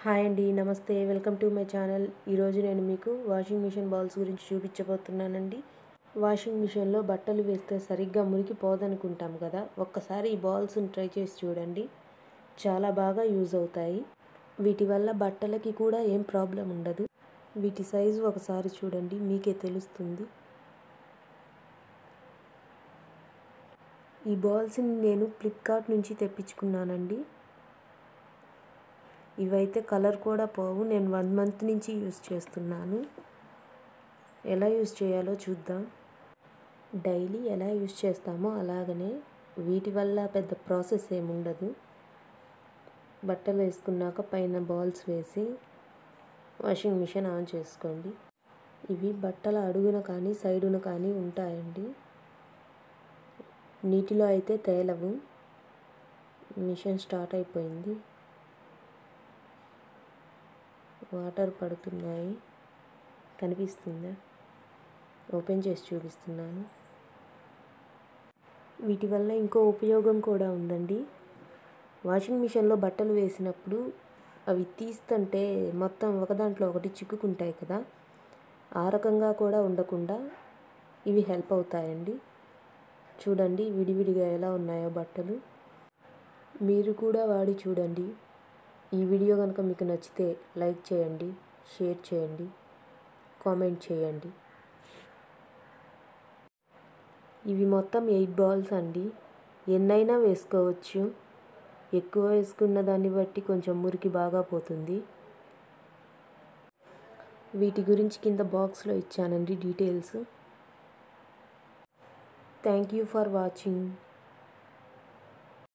hi అండి నమస్తే welcome to my channel ఈరోజు నేను మీకు వాషింగ్ మిషన్ బాల్స్ గురించి చూపించబోతున్నానండి వాషింగ్ మిషన్లో బట్టలు వేస్తే సరిగ్గా మురికి పోదనుకుంటాం కదా ఒక్కసారి ఈ బాల్స్ని ట్రై చేసి చూడండి చాలా బాగా యూజ్ అవుతాయి వీటి వల్ల బట్టలకి కూడా ఏం ప్రాబ్లం ఉండదు వీటి సైజు ఒకసారి చూడండి మీకే తెలుస్తుంది ఈ బాల్స్ని నేను ఫ్లిప్కార్ట్ నుంచి తెప్పించుకున్నానండి ఇవైతే కలర్ కూడా పోవు నేను వన్ మంత్ నుంచి యూస్ చేస్తున్నాను ఎలా యూస్ చేయాలో చూద్దాం డైలీ ఎలా యూస్ చేస్తామో అలాగనే వీటి వల్ల పెద్ద ప్రాసెస్ ఏముండదు బట్టలు వేసుకున్నాక పైన బాల్స్ వేసి వాషింగ్ మిషన్ ఆన్ చేసుకోండి ఇవి బట్టల అడుగున కానీ సైడున కానీ ఉంటాయండి నీటిలో అయితే తేలవు మిషన్ స్టార్ట్ అయిపోయింది వాటర్ పడుతున్నాయి కనిపిస్తుందా ఓపెన్ చేసి చూపిస్తున్నాను వీటి వల్ల ఇంకో ఉపయోగం కూడా ఉందండి వాషింగ్ మిషన్లో బట్టలు వేసినప్పుడు అవి తీస్తుంటే మొత్తం ఒక దాంట్లో ఒకటి చిక్కుకుంటాయి కదా ఆ రకంగా కూడా ఉండకుండా ఇవి హెల్ప్ అవుతాయండి చూడండి విడివిడిగా ఎలా ఉన్నాయో బట్టలు మీరు కూడా వాడి చూడండి ఈ వీడియో కనుక మీకు నచ్చితే లైక్ చేయండి షేర్ చేయండి కామెంట్ చేయండి ఇవి మొత్తం ఎయిట్ బాల్స్ అండి ఎన్నైనా వేసుకోవచ్చు ఎక్కువ వేసుకున్న దాన్ని బట్టి కొంచెం మురికి బాగా పోతుంది వీటి గురించి కింద బాక్స్లో ఇచ్చానండి details thank you for watching